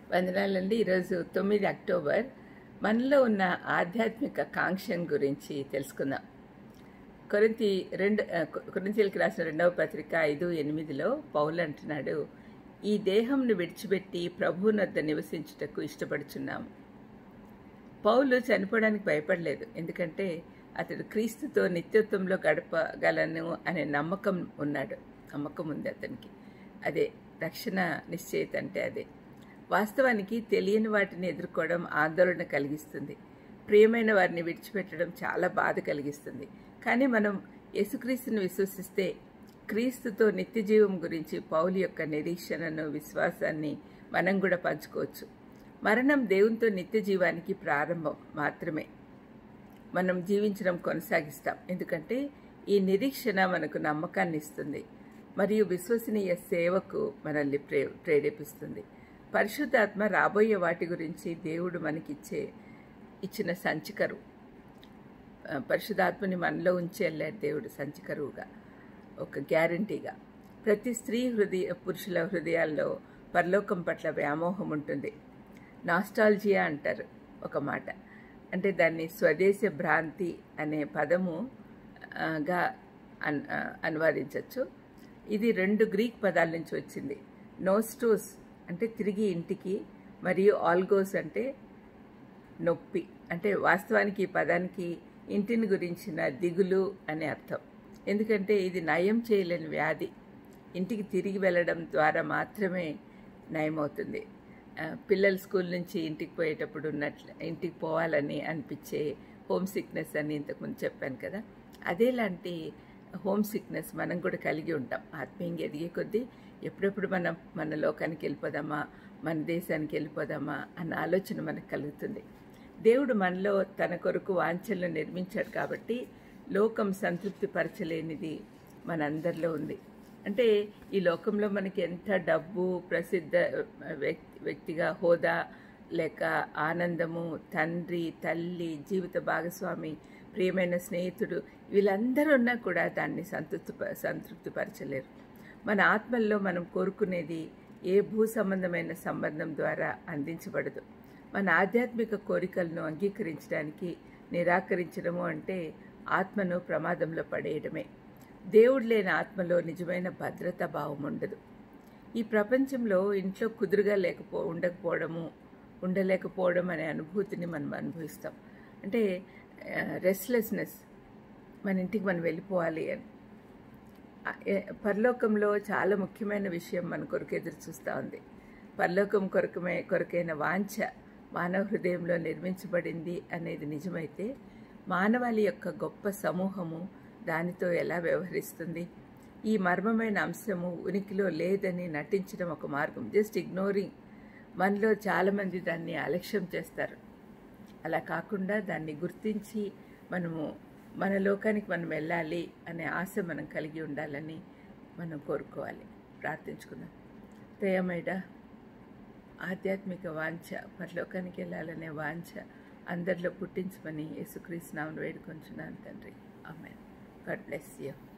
వందనాలండి ఈరోజు తొమ్మిది అక్టోబర్ మనలో ఉన్న ఆధ్యాత్మిక కాంక్షను గురించి తెలుసుకుందాం కొరింతి రెండు ఆ, కొ- కొరింథీయులకు రాసిన రెండవ పత్రిక ఐదు ఎనిమిదిలో పౌలు అంటున్నాడు ఈ దేహంను విడిచిపెట్టి ప్రభువునొద్ద నివసించుటకు ఇష్టపడుచున్నాము పౌలు చనిపోవడానికి భయపడలేదు ఎందుకంటే అతడు క్రీస్తుతో నిత్యత్వంలో గడపగలను అనే నమ్మకం ఉన్నాడు నమ్మకం ఉంది అతనికి అదే రక్షణ నిశ్చయిత అంటే అదే వాస్తవానికి తెలియని వాటిని ఎదుర్కోవడం ఆందోళన కలిగిస్తుంది ప్రియమైన వారిని విడిచిపెట్టడం చాలా బాధ కలిగిస్తుంది కానీ మనం యేసుక్రీస్తుని విశ్వసిస్తే క్రీస్తుతో నిత్య జీవం గురించి పౌలు యొక్క నిరీక్షణను విశ్వాసాన్ని మనం కూడా పంచుకోవచ్చు మరణం దేవునితో నిత్య జీవానికి ప్రారంభం మాత్రమే మనం జీవించడం కొనసాగిస్తాం ఎందుకంటే ఈ నిరీక్షణ మనకు నమ్మకాన్ని ఇస్తుంది మరియు విశ్వసనీయ సేవకు మనల్ని ప్రే ప్రేరేపిస్తుంది పరిశుద్ధాత్మ రాబోయే వాటి గురించి దేవుడు మనకిచ్చే ఇచ్చిన సంచికరు ఆ, పరిశుద్ధాత్మని మనలో ఉంచి వెళ్ళాడు దేవుడు సంచికరువుగా ఒక గ్యారంటీగా ప్రతి స్త్రీ హృదయ పురుషుల హృదయాల్లో పరలోకం పట్ల వ్యామోహం ఉంటుంది నాస్టాల్జియా అంటారు ఒక మాట అంటే దాన్ని స్వదేశ భ్రాంతి అనే పదము ఆ, గా అన్ ఆ, అనువాదించవచ్చు ఇది రెండు గ్రీక్ పదాల నుంచి వచ్చింది నోస్టోస్ అంటే తిరిగి ఇంటికి మరియు ఆల్గోస్ అంటే నొప్పి అంటే వాస్తవానికి ఈ పదానికి ఇంటిని గురించిన దిగులు అనే అర్థం ఎందుకంటే ఇది నయం చేయలేని వ్యాధి ఇంటికి తిరిగి వెళ్ళడం ద్వారా మాత్రమే నయమవుతుంది ఆ, పిల్లలు స్కూల్ నుంచి ఇంటికి పోయేటప్పుడు ఉన్నట్లు ఇంటికి పోవాలని అనిపించే హోమ్ సిక్నెస్ అని ఇంతకుముందు చెప్పాను కదా అదేలాంటి హోమ్ సిక్నెస్ మనం కూడా కలిగి ఉంటాం ఆత్మీయంగా ఎదిగే కొద్దీ ఎప్పుడెప్పుడు మనం మన లోకానికి వెళ్ళిపోదామా మన దేశానికి వెళ్ళిపోదామా అన్న ఆలోచన మనకు కలుగుతుంది దేవుడు మనలో తన కొరకు వాంఛలను నిర్మించాడు కాబట్టి లోకం సంతృప్తి పరచలేనిది మనందరిలో ఉంది అంటే ఈ లోకంలో మనకి ఎంత డబ్బు ప్రసిద్ధ వ్యక్తి వ్యక్తిగా హోదా లేక ఆనందము తండ్రి తల్లి జీవిత భాగస్వామి ప్రియమైన స్నేహితుడు వీళ్ళందరూ ఉన్నా కూడా దాన్ని సంతృప్తి సంతృప్తిపరచలేరు మన ఆత్మల్లో మనం కోరుకునేది ఏ భూ సంబంధమైన సంబంధం ద్వారా అందించబడదు మన ఆధ్యాత్మిక కోరికలను అంగీకరించడానికి నిరాకరించడము అంటే ఆత్మను ప్రమాదంలో పడేయడమే దేవుడు లేని ఆత్మలో నిజమైన భద్రతా భావం ఉండదు ఈ ప్రపంచంలో ఇంట్లో కుదురుగా లేకపో ఉండకపోవడము ఉండలేకపోవడం అనే అనుభూతిని మనం అనుభవిస్తాం అంటే రెస్ట్లెస్నెస్ మన ఇంటికి మనం వెళ్ళిపోవాలి అని ఆ, ఏ- పరలోకంలో చాలా ముఖ్యమైన విషయం మన కొరకు ఎదురు చూస్తూ ఉంది పరలోకం కొరకమే కొరకైన వాంఛ మానవ హృదయంలో నిర్మించబడింది అనేది నిజమైతే మానవాళి యొక్క గొప్ప సమూహము దానితో ఎలా వ్యవహరిస్తుంది ఈ మర్మమైన అంశము ఉనికిలో లేదని నటించడం ఒక మార్గం జస్ట్ ఇగ్నోరింగ్ మనలో చాలామంది దాన్ని అలక్ష్యం చేస్తారు అలా కాకుండా దాన్ని గుర్తించి మనము మన లోకానికి మనం వెళ్ళాలి అనే ఆశ మనం కలిగి ఉండాలని మనం కోరుకోవాలి ప్రార్థించుకుందాం దయమైడ ఆధ్యాత్మిక వాంఛ పరలోకానికి వెళ్ళాలనే వాంఛ అందరిలో పుట్టించమని యేసుక్రీస్తు నామను వేడుకొంచున్నాను తండ్రి ఆమె గాడ్ బ్లెస్ యూ